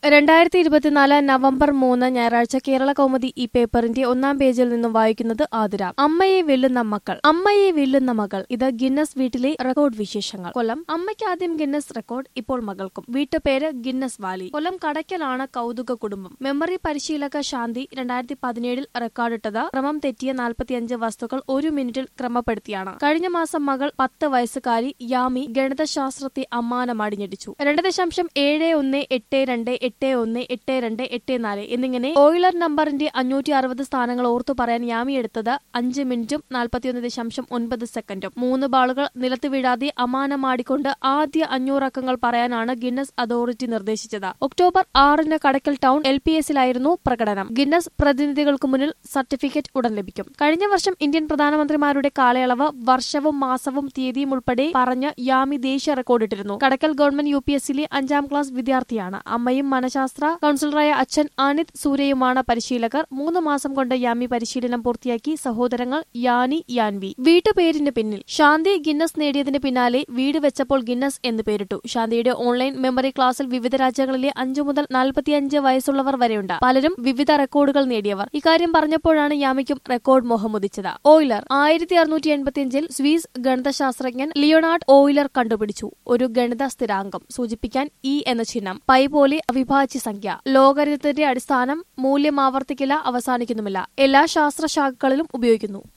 രണ്ടായിരത്തി ഇരുപത്തിനാല് നവംബർ മൂന്ന് ഞായറാഴ്ച കേരള കൗമുദി ഈ പേപ്പറിന്റെ ഒന്നാം പേജിൽ നിന്നും വായിക്കുന്നത് ആതിര അമ്മയെ വെല്ലുന്ന മക്കൾ അമ്മയെ വെല്ലുന്ന മകൾ ഇത് ഗിന്നസ് വീട്ടിലെ റെക്കോർഡ് വിശേഷങ്ങൾ കൊല്ലം അമ്മയ്ക്ക് ആദ്യം ഗിന്നസ് റെക്കോർഡ് ഇപ്പോൾ മകൾക്കും വീട്ടുപേര് ഗിന്നസ് വാലി കൊല്ലം കടയ്ക്കലാണ് കൗതുക കുടുംബം മെമ്മറി പരിശീലക ശാന്തി രണ്ടായിരത്തി പതിനേഴിൽ റെക്കോർഡിട്ടത് ക്രമം തെറ്റിയ നാൽപ്പത്തിയഞ്ച് വസ്തുക്കൾ ഒരു മിനിറ്റിൽ ക്രമപ്പെടുത്തിയാണ് കഴിഞ്ഞ മാസം മകൾ പത്ത് വയസ്സുകാരി യാമി ഗണിതശാസ്ത്രത്തെ അമ്മാനമാടി ഞെട്ടിച്ചു രണ്ട് ദശാംശം ഏഴ് ഒന്ന് എട്ട് രണ്ട് എട്ട് ഒന്ന് എട്ട് രണ്ട് എട്ട് നാല് എന്നിങ്ങനെ ഓയിലർ നമ്പറിന്റെ അഞ്ഞൂറ്റി അറുപത് സ്ഥാനങ്ങൾ ഓർത്തു പറയാൻ യാമി എടുത്തത് അഞ്ച് മിനിറ്റും നാൽപ്പത്തിയൊന്ന് ദശാംശം ഒൻപത് സെക്കൻഡും മൂന്ന് ബാളുകൾ നിലത്ത് വീഴാതെ അമാനമാടിക്കൊണ്ട് ആദ്യ അഞ്ഞൂറക്കങ്ങൾ പറയാനാണ് ഗിന്നസ് അതോറിറ്റി നിർദ്ദേശിച്ചത് ഒക്ടോബർ ആറിന് കടക്കൽ ടൗൺ എൽ പി എസിലായിരുന്നു പ്രകടനം ഗിന്നസ് പ്രതിനിധികൾക്ക് മുന്നിൽ സർട്ടിഫിക്കറ്റ് ഉടൻ ലഭിക്കും കഴിഞ്ഞ വർഷം ഇന്ത്യൻ പ്രധാനമന്ത്രിമാരുടെ കാലയളവ് വർഷവും മാസവും തീയതിയും ഉൾപ്പെടെ പറഞ്ഞ് യാമി ദേശീയ റെക്കോർഡിട്ടിരുന്നു കടക്കൽ ഗവൺമെന്റ് യു പി എസിലെ അഞ്ചാം ക്ലാസ് വിദ്യാർത്ഥിയാണ് അമ്മയും മനഃശാസ്ത്ര കൌൺസിലറായ അച്ഛൻ അനിത് സൂര്യയുമാണ് പരിശീലകർ മൂന്ന് മാസം കൊണ്ട് യാമി പരിശീലനം പൂർത്തിയാക്കി സഹോദരങ്ങൾ യാനി യാൻവി വീട്ടുപേരിന് പിന്നിൽ ശാന്തി ഗിന്നസ് നേടിയതിന് പിന്നാലെ വീട് വെച്ചപ്പോൾ ഗിന്നസ് എന്ന് പേരിട്ടു ശാന്തിയുടെ ഓൺലൈൻ മെമ്മറി ക്ലാസ്സിൽ വിവിധ രാജ്യങ്ങളിലെ അഞ്ചു മുതൽ നാൽപ്പത്തിയഞ്ച് വയസ്സുള്ളവർ വരെയുണ്ട് പലരും വിവിധ റെക്കോർഡുകൾ നേടിയവർ ഇക്കാര്യം പറഞ്ഞപ്പോഴാണ് യാമിക്കും റെക്കോർഡ് മോഹമുദിച്ചത് ഓയിലർ ആയിരത്തി അറുന്നൂറ്റി എൺപത്തിയഞ്ചിൽ സ്വീസ് ഗണിതശാസ്ത്രജ്ഞൻ ലിയോണാർഡ് ഓയിലർ കണ്ടുപിടിച്ചു ഒരു ഗണിത സ്ഥിരാങ്കം സൂചിപ്പിക്കാൻ ഇ എന്ന ചിഹ്നം പൈ പോലെ അവിഭാജ്യ സംഖ്യ ലോകരിതത്തിന്റെ അടിസ്ഥാനം മൂല്യം ആവർത്തിക്കില്ല അവസാനിക്കുന്നുമില്ല എല്ലാ ശാസ്ത്രശാഖകളിലും ഉപയോഗിക്കുന്നു